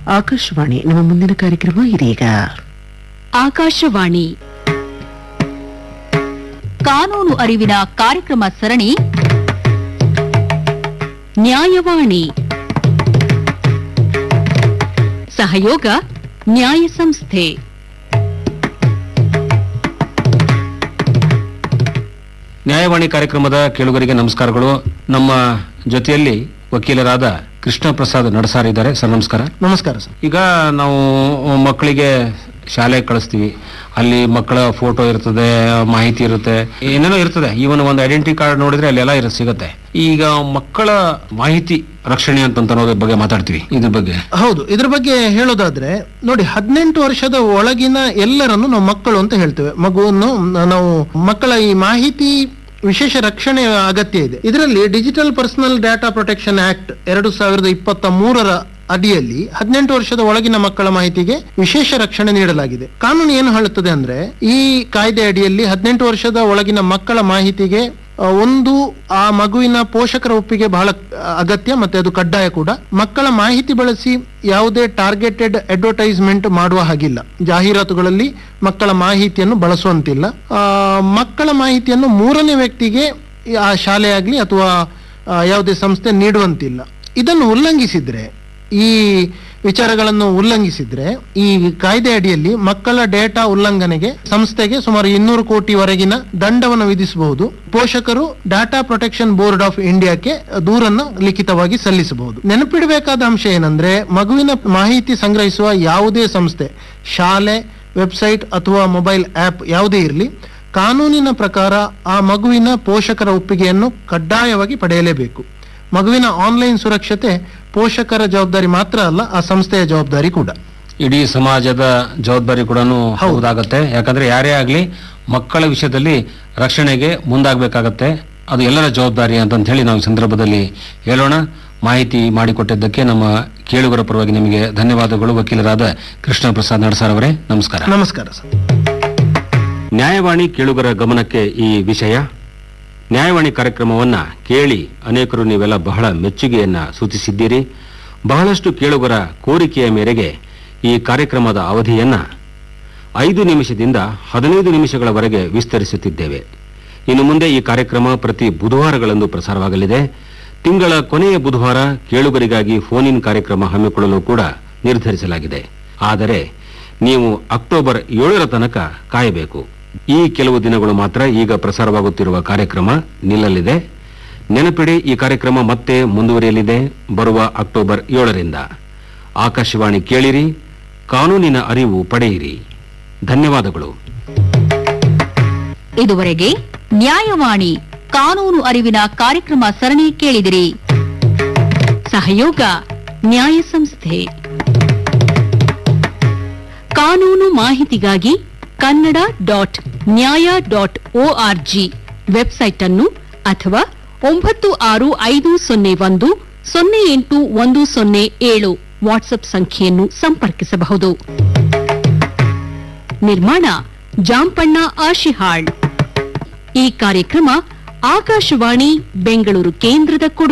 ಆಕಾಶವಾಣಿ ನಮ್ಮ ಮುಂದಿನ ಕಾರ್ಯಕ್ರಮ ಇದೀಗ ಆಕಾಶವಾಣಿ ಕಾನೂನು ಅರಿವಿನ ಕಾರ್ಯಕ್ರಮ ಸರಣಿ ನ್ಯಾಯವಾಣಿ ಸಹಯೋಗ ನ್ಯಾಯ ಸಂಸ್ಥೆ ನ್ಯಾಯವಾಣಿ ಕಾರ್ಯಕ್ರಮದ ಕೇಳುಗರಿಗೆ ನಮಸ್ಕಾರಗಳು ನಮ್ಮ ಜೊತೆಯಲ್ಲಿ ವಕೀಲರಾದ ಕೃಷ್ಣ ಪ್ರಸಾದ್ ನಡಸಾರ್ ಇದ್ದಾರೆ ಸರ್ ನಮಸ್ಕಾರ ನಮಸ್ಕಾರ ಸರ್ ಈಗ ನಾವು ಮಕ್ಕಳಿಗೆ ಶಾಲೆ ಕಳಿಸ್ತೀವಿ ಅಲ್ಲಿ ಮಕ್ಕಳ ಫೋಟೋ ಇರ್ತದೆ ಮಾಹಿತಿ ಇರುತ್ತೆ ಏನೇನೋ ಇರ್ತದೆ ಈವನ್ ಒಂದು ಐಡೆಂಟಿ ಕಾರ್ಡ್ ನೋಡಿದ್ರೆ ಅಲ್ಲೆಲ್ಲ ಇರ ಸಿಗುತ್ತೆ ಈಗ ಮಕ್ಕಳ ಮಾಹಿತಿ ರಕ್ಷಣೆ ಅಂತ ಅನ್ನೋದ್ರ ಬಗ್ಗೆ ಮಾತಾಡ್ತೀವಿ ಇದ್ರ ಬಗ್ಗೆ ಹೌದು ಇದ್ರ ಬಗ್ಗೆ ಹೇಳೋದಾದ್ರೆ ನೋಡಿ ಹದಿನೆಂಟು ವರ್ಷದ ಒಳಗಿನ ಎಲ್ಲರನ್ನು ನಾವು ಮಕ್ಕಳು ಅಂತ ಹೇಳ್ತೇವೆ ಮಗುವನ್ನು ನಾವು ಮಕ್ಕಳ ಈ ಮಾಹಿತಿ ವಿಶೇಷ ರಕ್ಷಣೆ ಅಗತ್ಯ ಇದೆ ಇದರಲ್ಲಿ digital personal data protection act ಎರಡು ಸಾವಿರದ ಇಪ್ಪತ್ತ ಮೂರರ ಅಡಿಯಲ್ಲಿ ಹದಿನೆಂಟು ವರ್ಷದ ಒಳಗಿನ ಮಕ್ಕಳ ಮಾಹಿತಿಗೆ ವಿಶೇಷ ರಕ್ಷಣೆ ನೀಡಲಾಗಿದೆ ಕಾನೂನು ಏನು ಹೇಳುತ್ತದೆ ಅಂದ್ರೆ ಈ ಕಾಯ್ದೆ ಅಡಿಯಲ್ಲಿ ಹದಿನೆಂಟು ವರ್ಷದ ಒಳಗಿನ ಮಕ್ಕಳ ಮಾಹಿತಿಗೆ ಆ, ಒಂದು ಆ ಮಗುವಿನ ಪೋಷಕರ ಒಪ್ಪಿಗೆ ಬಹಳ ಆ, ಅಗತ್ಯ ಮತ್ತೆ ಅದು ಕಡ್ಡಾಯ ಕೂಡ ಮಕ್ಕಳ ಮಾಹಿತಿ ಬಳಸಿ ಯಾವುದೇ ಟಾರ್ಗೆಟೆಡ್ ಅಡ್ವರ್ಟೈಸ್ಮೆಂಟ್ ಮಾಡುವ ಹಾಗಿಲ್ಲ ಜಾಹೀರಾತುಗಳಲ್ಲಿ ಮಕ್ಕಳ ಮಾಹಿತಿಯನ್ನು ಬಳಸುವಂತಿಲ್ಲ ಆ, ಮಕ್ಕಳ ಮಾಹಿತಿಯನ್ನು ಮೂರನೇ ವ್ಯಕ್ತಿಗೆ ಆ ಶಾಲೆ ಆಗಲಿ ಅಥವಾ ಆ, ಯಾವುದೇ ಸಂಸ್ಥೆ ನೀಡುವಂತಿಲ್ಲ ಇದನ್ನು ಉಲ್ಲಂಘಿಸಿದ್ರೆ ಈ ವಿಚಾರಗಳನ್ನು ಉಲ್ಲಂಘಿಸಿದ್ರೆ ಈ ಕಾಯ್ದೆ ಅಡಿಯಲ್ಲಿ ಮಕ್ಕಳ ಡೇಟಾ ಉಲ್ಲಂಘನೆಗೆ ಸಂಸ್ಥೆಗೆ ಸುಮಾರು ಇನ್ನೂರು ಕೋಟಿವರೆಗಿನ ದಂಡವನ್ನು ವಿಧಿಸಬಹುದು ಪೋಷಕರು ಡಾಟಾ ಪ್ರೊಟೆಕ್ಷನ್ ಬೋರ್ಡ್ ಆಫ್ ಇಂಡಿಯಾಕ್ಕೆ ದೂರನ್ನು ಲಿಖಿತವಾಗಿ ಸಲ್ಲಿಸಬಹುದು ನೆನಪಿಡಬೇಕಾದ ಅಂಶ ಏನಂದ್ರೆ ಮಗುವಿನ ಮಾಹಿತಿ ಸಂಗ್ರಹಿಸುವ ಯಾವುದೇ ಸಂಸ್ಥೆ ಶಾಲೆ ವೆಬ್ಸೈಟ್ ಅಥವಾ ಮೊಬೈಲ್ ಆಪ್ ಯಾವುದೇ ಇರಲಿ ಕಾನೂನಿನ ಪ್ರಕಾರ ಆ ಮಗುವಿನ ಪೋಷಕರ ಒಪ್ಪಿಗೆಯನ್ನು ಕಡ್ಡಾಯವಾಗಿ ಪಡೆಯಲೇಬೇಕು ಮಗುವಿನ ಆನ್ಲೈನ್ ಸುರಕ್ಷತೆ ಪೋಷಕರ ಜವಾಬ್ದಾರಿ ಮಾತ್ರ ಅಲ್ಲ ಆ ಸಂಸ್ಥೆಯ ಜವಾಬ್ದಾರಿ ಕೂಡ ಇಡೀ ಸಮಾಜದ ಜವಾಬ್ದಾರಿ ಕೂಡ ಹೌದಾಗತ್ತೆ ಯಾಕಂದ್ರೆ ಯಾರೇ ಆಗ್ಲಿ ಮಕ್ಕಳ ವಿಷಯದಲ್ಲಿ ರಕ್ಷಣೆಗೆ ಮುಂದಾಗಬೇಕಾಗತ್ತೆ ಅದು ಎಲ್ಲರ ಜವಾಬ್ದಾರಿ ಅಂತ ಹೇಳಿ ನಾವು ಈ ಸಂದರ್ಭದಲ್ಲಿ ಹೇಳೋಣ ಮಾಹಿತಿ ಮಾಡಿಕೊಟ್ಟಿದ್ದಕ್ಕೆ ನಮ್ಮ ಕೇಳುಗರ ಪರವಾಗಿ ನಿಮಗೆ ಧನ್ಯವಾದಗಳು ವಕೀಲರಾದ ಕೃಷ್ಣ ಪ್ರಸಾದ್ ನಡಸಾರ್ ಅವರೇ ನಮಸ್ಕಾರ ನಮಸ್ಕಾರ ಸರ್ ನ್ಯಾಯವಾಣಿ ಕೇಳುಗರ ಗಮನಕ್ಕೆ ಈ ವಿಷಯ ನ್ಯಾಯವಾಣಿ ಕಾರ್ಯಕ್ರಮವನ್ನ ಕೇಳಿ ಅನೇಕರು ನೀವೆಲ್ಲ ಬಹಳ ಮೆಚ್ಚುಗೆಯನ್ನ ಸೂಚಿಸಿದ್ದೀರಿ ಬಹಳಷ್ಟು ಕೇಳುಗರ ಕೋರಿಕೆಯ ಮೇರೆಗೆ ಈ ಕಾರ್ಯಕ್ರಮದ ಅವಧಿಯನ್ನ ಐದು ನಿಮಿಷದಿಂದ ಹದಿನೈದು ನಿಮಿಷಗಳವರೆಗೆ ವಿಸ್ತರಿಸುತ್ತಿದ್ದೇವೆ ಇನ್ನು ಮುಂದೆ ಈ ಕಾರ್ಯಕ್ರಮ ಪ್ರತಿ ಬುಧವಾರಗಳಂದು ಪ್ರಸಾರವಾಗಲಿದೆ ತಿಂಗಳ ಕೊನೆಯ ಬುಧವಾರ ಕೇಳುಗರಿಗಾಗಿ ಫೋನ್ ಇನ್ ಕಾರ್ಯಕ್ರಮ ಹಮ್ಮಿಕೊಳ್ಳಲು ಕೂಡ ನಿರ್ಧರಿಸಲಾಗಿದೆ ಆದರೆ ನೀವು ಅಕ್ಟೋಬರ್ ಏಳರ ತನಕ ಕಾಯಬೇಕು ಈ ಕೆಲವು ದಿನಗಳು ಮಾತ್ರ ಈಗ ಪ್ರಸಾರವಾಗುತ್ತಿರುವ ಕಾರ್ಯಕ್ರಮ ನಿಲ್ಲಲಿದೆ ನೆನಪಿಡಿ ಈ ಕಾರ್ಯಕ್ರಮ ಮತ್ತೆ ಮುಂದುವರಿಯಲಿದೆ ಬರುವ ಅಕ್ಟೋಬರ್ ಏಳರಿಂದ ಆಕಾಶವಾಣಿ ಕೇಳಿರಿ ಕಾನೂನಿನ ಅರಿವು ಪಡೆಯಿರಿ ಧನ್ಯವಾದಗಳು ಇದುವರೆಗೆ ನ್ಯಾಯವಾಣಿ ಕಾನೂನು ಅರಿವಿನ ಕಾರ್ಯಕ್ರಮ ಸರಣಿ ಕೇಳಿದಿರಿ ಸಹಯೋಗ ನ್ಯಾಯ ಸಂಸ್ಥೆ ಕಾನೂನು ಮಾಹಿತಿಗಾಗಿ Kannada dot Nyaaya dot ORG website ಅನ್ನು ಅಥವಾ ಒಂಬತ್ತು ಆರು ಐದು ಸೊನ್ನೆ ಒಂದು ಸೊನ್ನೆ ಎಂಟು ಒಂದು ಸೊನ್ನೆ ಏಳು ವಾಟ್ಸ್ಆಪ್ ಸಂಖ್ಯೆಯನ್ನು ಸಂಪರ್ಕಿಸಬಹುದು ನಿರ್ಮಾಣ ಜಾಂಪಣ್ಣ ಆಶಿಹಾಳ್ ಈ ಕಾರ್ಯಕ್ರಮ ಆಕಾಶವಾಣಿ ಬೆಂಗಳೂರು ಕೇಂದ್ರದ ಕೊಡುಗೆ